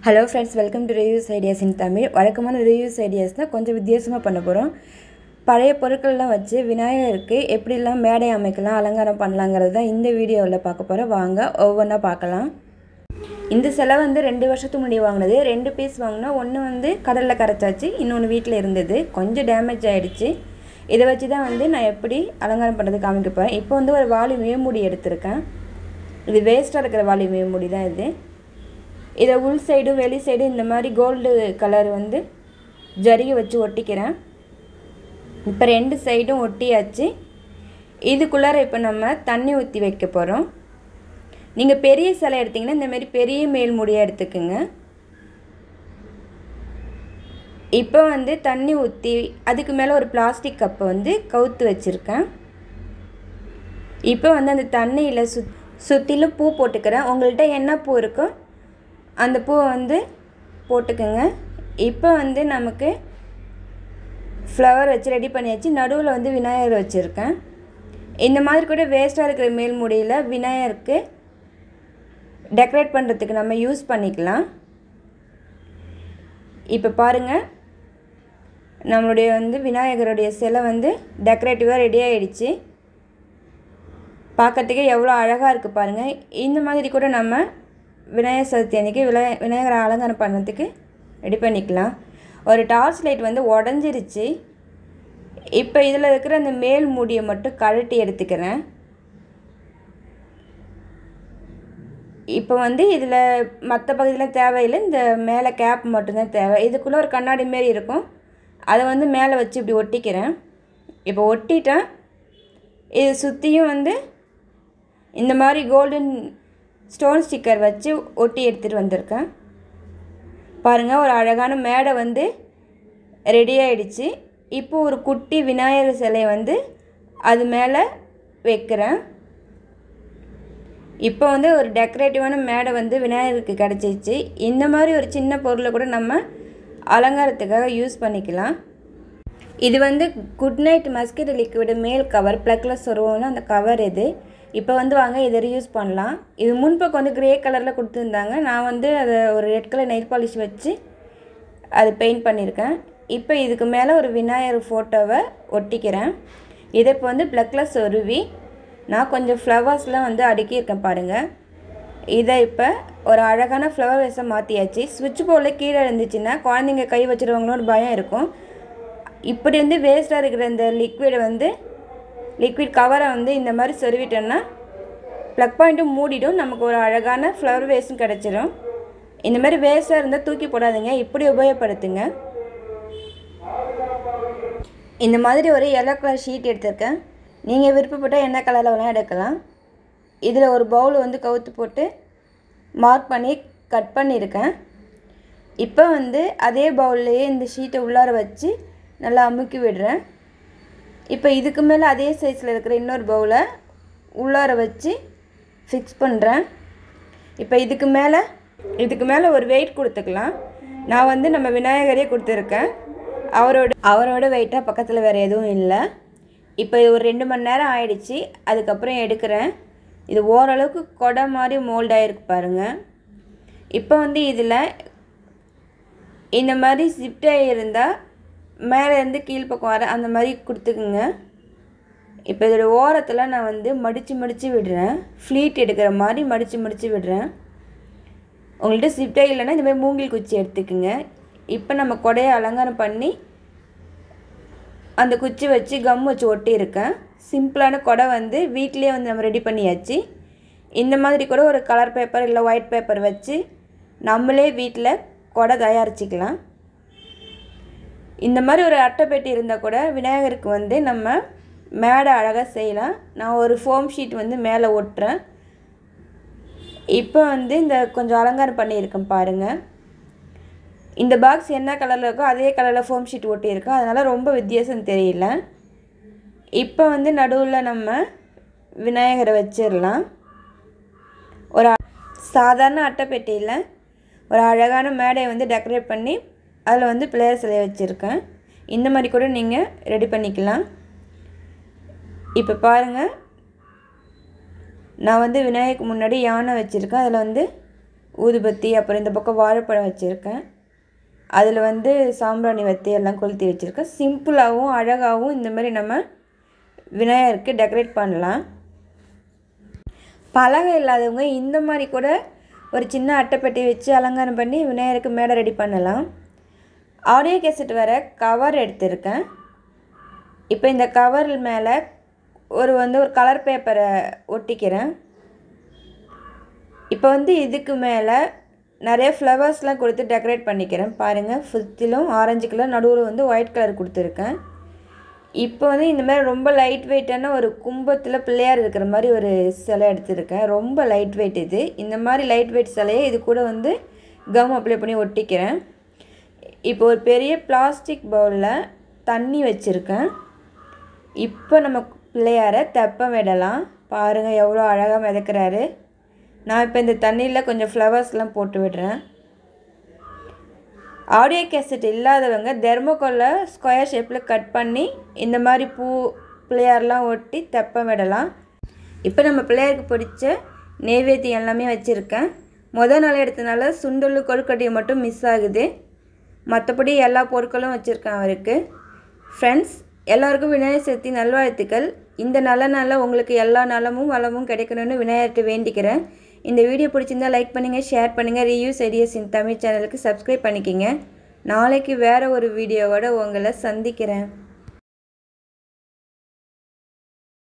hello friends welcome to reviews ideas in Tamil வழக்கமான reviews ideas தான் கொஞ்சம் வித்தியாசமாக பண்ண போகிறோம் பழைய பொருட்கள்லாம் வச்சு விநாயகருக்கு எப்படிலாம் மேடை அமைக்கலாம் அலங்காரம் பண்ணலாங்கிறது தான் இந்த வீடியோவில் பார்க்க போகிறோம் வாங்க ஒவ்வொன்றா பார்க்கலாம் இந்த சிலை வந்து ரெண்டு வருஷத்துக்கு முன்னாடி வாங்கினது ரெண்டு பீஸ் வாங்கினா ஒன்று வந்து கடலில் கரைச்சாச்சு இன்னொன்று வீட்டில் இருந்தது கொஞ்சம் டேமேஜ் ஆகிடுச்சு இதை வச்சு தான் வந்து நான் எப்படி அலங்காரம் பண்ணுறது காமிக்க போகிறேன் இப்போ வந்து ஒரு வாளி மேமுடி எடுத்திருக்கேன் இது வேஸ்ட்டாக இருக்கிற வாளி மேமுடி தான் இது இதை உள் சைடும் வெளி சைடும் இந்த மாதிரி கோல்டு கலர் வந்து ஜரிகை வச்சு ஒட்டிக்கிறேன் இப்போ ரெண்டு சைடும் ஒட்டியாச்சு இதுக்குள்ளார இப்போ நம்ம தண்ணி ஊற்றி வைக்க போகிறோம் நீங்கள் பெரிய சிலை எடுத்திங்கன்னா இந்தமாரி பெரிய மேல் முடியாக எடுத்துக்கோங்க இப்போ வந்து தண்ணி ஊற்றி அதுக்கு மேலே ஒரு பிளாஸ்டிக் கப்பை வந்து கவுத்து வச்சுருக்கேன் இப்போ வந்து அந்த தண்ணியில் சுத் சுற்றிலும் பூ போட்டுக்கிறேன் உங்கள்கிட்ட என்ன பூ இருக்கோ அந்த பூவை வந்து போட்டுக்கோங்க இப்போ வந்து நமக்கு ஃப்ளவர் வச்சு ரெடி பண்ணியாச்சு நடுவில் வந்து விநாயகர் வச்சுருக்கேன் இந்த மாதிரி கூட வேஸ்ட்டாக இருக்கிற மேல் முடியில் விநாயகருக்கு டெக்கரேட் பண்ணுறதுக்கு நம்ம யூஸ் பண்ணிக்கலாம் இப்போ பாருங்கள் நம்மளுடைய வந்து விநாயகருடைய சிலை வந்து டெக்கரேட்டிவாக ரெடி ஆகிடுச்சு பார்க்கறதுக்கே எவ்வளோ அழகாக இருக்குது பாருங்கள் இந்த மாதிரி கூட நம்ம விநாயகர் சதுர்த்தி அன்றைக்கி விநாய விநாயகரை அலங்காரம் பண்ணுறதுக்கு ரெடி பண்ணிக்கலாம் ஒரு டார்ச் லைட் வந்து உடஞ்சிருச்சு இப்போ இதில் இருக்கிற அந்த மேல் மூடியை மட்டும் கழட்டி எடுத்துக்கிறேன் இப்போ வந்து இதில் மற்ற பகுதியில் தேவையில்லை இந்த மேலே கேப் மட்டும்தான் தேவை இதுக்குள்ளே ஒரு கண்ணாடி மாரி இருக்கும் அதை வந்து மேலே வச்சு இப்படி ஒட்டிக்கிறேன் இப்போ ஒட்டிட்டேன் இது சுற்றியும் வந்து இந்த மாதிரி கோல்டன் ஸ்டோன் ஸ்டிக்கர் வச்சு ஒட்டி எடுத்துகிட்டு வந்திருக்கேன் பாருங்கள் ஒரு அழகான மேடை வந்து ரெடி ஆகிடுச்சு இப்போ ஒரு குட்டி விநாயகர் சிலை வந்து அது மேலே வைக்கிறேன் இப்போ வந்து ஒரு டெக்கரேட்டிவான மேடை வந்து விநாயகருக்கு கிடச்சிச்சு இந்த மாதிரி ஒரு சின்ன பொருளை கூட நம்ம அலங்காரத்துக்காக யூஸ் பண்ணிக்கலாம் இது வந்து குட் நைட் மஸ்கிட் லிக்விடு மேல் கவர் ப்ளக்கில் சொருவோம்னா அந்த கவர் இது இப்போ வந்து வாங்க இதை ரியூஸ் பண்ணலாம் இது முன்பக்கம் வந்து க்ரே கலரில் கொடுத்துருந்தாங்க நான் வந்து அதை ஒரு ரெட் கலர் நெயில் பாலிஷ் வச்சு அது பெயிண்ட் பண்ணியிருக்கேன் இப்போ இதுக்கு மேலே ஒரு விநாயகர் ஃபோட்டோவை ஒட்டிக்கிறேன் இதை இப்போ வந்து ப்ளக்கில் சொருவி நான் கொஞ்சம் ஃப்ளவர்ஸ்லாம் வந்து அடுக்கியிருக்கேன் பாருங்கள் இதை இப்போ ஒரு அழகான ஃப்ளவர் வேஸை மாற்றியாச்சு சுவிட்ச் போர்டில் கீழே இருந்துச்சுன்னா குழந்தைங்க கை வச்சுருவாங்களோன்னு பயம் இருக்கும் இப்படி வந்து வேஸ்ட்டாக இருக்கிற இந்த லிக்விடை வந்து லிக்விட் கவரை வந்து இந்த மாதிரி சொருவிட்டோம்னா ப்ளக் பாயிண்ட்டும் மூடிடும் நமக்கு ஒரு அழகான ஃப்ளவர் வேஸும் கிடச்சிரும் இந்த மாதிரி வேஸ்ட்டாக இருந்தால் தூக்கி போடாதீங்க இப்படி உபயோகப்படுத்துங்க இந்த மாதிரி ஒரு எல்லோ கலர் ஷீட் எடுத்திருக்கேன் நீங்கள் விருப்பப்பட்டால் என்ன கலரில் வேணால் எடுக்கலாம் இதில் ஒரு பவுல் வந்து கவுத்து போட்டு மார்க் பண்ணி கட் பண்ணியிருக்கேன் இப்போ வந்து அதே பவுல்லையே இந்த ஷீட்டை உள்ளார வச்சு நல்லா அமுக்கி விடுறேன் இப்போ இதுக்கு மேலே அதே சைஸில் இருக்கிற இன்னொரு பவுலை உள்ளார வச்சு ஃபிக்ஸ் பண்ணுறேன் இப்போ இதுக்கு மேலே இதுக்கு மேலே ஒரு வெயிட் கொடுத்துக்கலாம் நான் வந்து நம்ம விநாயகரே கொடுத்துருக்கேன் அவரோட அவரோட வெயிட்டாக பக்கத்தில் வேறு எதுவும் இல்லை இப்போ இது ஒரு ரெண்டு மணி நேரம் ஆயிடுச்சு அதுக்கப்புறம் எடுக்கிறேன் இது ஓரளவுக்கு கொடை மாதிரி மோல்ட் ஆகிருக்கு பாருங்கள் இப்போ வந்து இதில் இந்த மாதிரி ஜிப்டாகி இருந்தால் மேலேருந்து கீழ்ப்பக்கம் வர அந்த மாதிரி கொடுத்துக்குங்க இப்போ இதோட ஓரத்தில் நான் வந்து மடித்து மடித்து விடுறேன் ஃப்ளீட் எடுக்கிற மாதிரி மடித்து மடித்து விடுறேன் உங்கள்கிட்ட சிப்டே இல்லைன்னா இந்த மாதிரி மூங்கில் குச்சி எடுத்துக்குங்க இப்போ நம்ம கொடையை அலங்காரம் பண்ணி அந்த குச்சி வச்சு கம் வச்சு ஒட்டியிருக்கேன் சிம்பிளான கொடை வந்து வீட்லேயே வந்து நம்ம ரெடி பண்ணியாச்சு இந்த மாதிரி கூட ஒரு கலர் பேப்பர் இல்லை ஒயிட் பேப்பர் வச்சு நம்மளே வீட்டில் கொடை தயாரிச்சிக்கலாம் இந்த மாதிரி ஒரு அட்டைப்பெட்டி இருந்தால் கூட விநாயகருக்கு வந்து நம்ம மேடை அழகாக செய்யலாம் நான் ஒரு ஃபோம் ஷீட் வந்து மேலே ஒட்டுறேன் இப்போ வந்து இந்த கொஞ்சம் அலங்காரம் பண்ணியிருக்கேன் பாருங்கள் இந்த பாக்ஸ் என்ன கலரில் இருக்கோ அதே கலரில் ஃபோம் ஷீட் ஒட்டியிருக்கோம் அதனால் ரொம்ப வித்தியாசம் தெரியல இப்போ வந்து நடுவில் நம்ம விநாயகரை வச்சிடலாம் ஒரு சாதாரண அட்டைப்பெட்டியில் ஒரு அழகான மேடையை வந்து டெக்கரேட் பண்ணி அதில் வந்து பிள்ளையார் சிலையை வச்சுருக்கேன் இந்த மாதிரி கூட நீங்கள் ரெடி பண்ணிக்கலாம் இப்போ பாருங்கள் நான் வந்து விநாயகருக்கு முன்னாடி யானை வச்சுருக்கேன் அதில் வந்து ஊதுபத்தி அப்புறம் இந்த பக்கம் வாழைப்பழம் வச்சுருக்கேன் அதில் வந்து சாம்பிராணி வத்தி எல்லாம் கொளுத்தி வச்சுருக்கேன் சிம்பிளாகவும் அழகாகவும் இந்த மாதிரி நம்ம விநாயகருக்கு டெக்கரேட் பண்ணலாம் பலகை இல்லாதவங்க இந்த மாதிரி கூட ஒரு சின்ன அட்டைப்பெட்டி வச்சு அலங்காரம் பண்ணி விநாயகருக்கு மேடை ரெடி பண்ணலாம் ஆடியோ கேசட் வேறு கவர் எடுத்திருக்கேன் இப்போ இந்த கவர் மேலே ஒரு வந்து ஒரு கலர் பேப்பரை ஒட்டிக்கிறேன் இப்போ வந்து இதுக்கு மேலே நிறைய ஃப்ளவர்ஸ்லாம் கொடுத்து டெக்கரேட் பண்ணிக்கிறேன் பாருங்கள் சுற்றிலும் ஆரஞ்சு கலர் நடுவில் வந்து ஒயிட் கலர் கொடுத்துருக்கேன் இப்போ வந்து இந்த மாதிரி ரொம்ப லைட் வெயிட்டான ஒரு கும்பத்தில் பிள்ளையார் இருக்கிற மாதிரி ஒரு சிலை எடுத்திருக்கேன் ரொம்ப லைட் வெயிட் இது இந்த மாதிரி லைட் வெயிட் சிலையை இது கூட வந்து கம் அப்ளை பண்ணி ஒட்டிக்கிறேன் இப்போ ஒரு பெரிய பிளாஸ்டிக் பவுலில் தண்ணி வச்சுருக்கேன் இப்போ நம்ம பிள்ளையாரை தெப்பம் விடலாம் பாருங்கள் எவ்வளோ அழகாக மிதக்கிறாரு நான் இப்போ இந்த தண்ணியில் கொஞ்சம் ஃப்ளவர்ஸ்லாம் போட்டு விடுறேன் ஆடியோ கேசட் இல்லாதவங்க தெர்மோகோலை ஸ்கொயர் ஷேப்பில் கட் பண்ணி இந்த மாதிரி பூ பிள்ளையார்லாம் ஒட்டி தெப்பம் விடலாம் இப்போ நம்ம பிள்ளையாருக்கு பிடிச்ச நெய்வேத்தியம் எல்லாமே வச்சுருக்கேன் முதல் நாள் எடுத்தனால சுண்டல் கொழுக்கட்டையும் மட்டும் மிஸ் ஆகுது மற்றபடி எல்லா பொருட்களும் வச்சுருக்கேன் அவருக்கு ஃப்ரெண்ட்ஸ் எல்லாருக்கும் விநாயகர் சதுர்த்தி நல்வாழ்த்துக்கள் இந்த நல்ல நாளில் உங்களுக்கு எல்லா நலமும் வளமும் கிடைக்கணும்னு விநாயகர்கிட்ட வேண்டிக்கிறேன் இந்த வீடியோ பிடிச்சிருந்தா லைக் பண்ணுங்கள் ஷேர் பண்ணுங்கள் ரிவ்யூஸ் ஐடியாஸ் இன் தமிழ் சேனலுக்கு சப்ஸ்கிரைப் பண்ணிக்கிங்க நாளைக்கு வேறு ஒரு வீடியோவோட உங்களை சந்திக்கிறேன்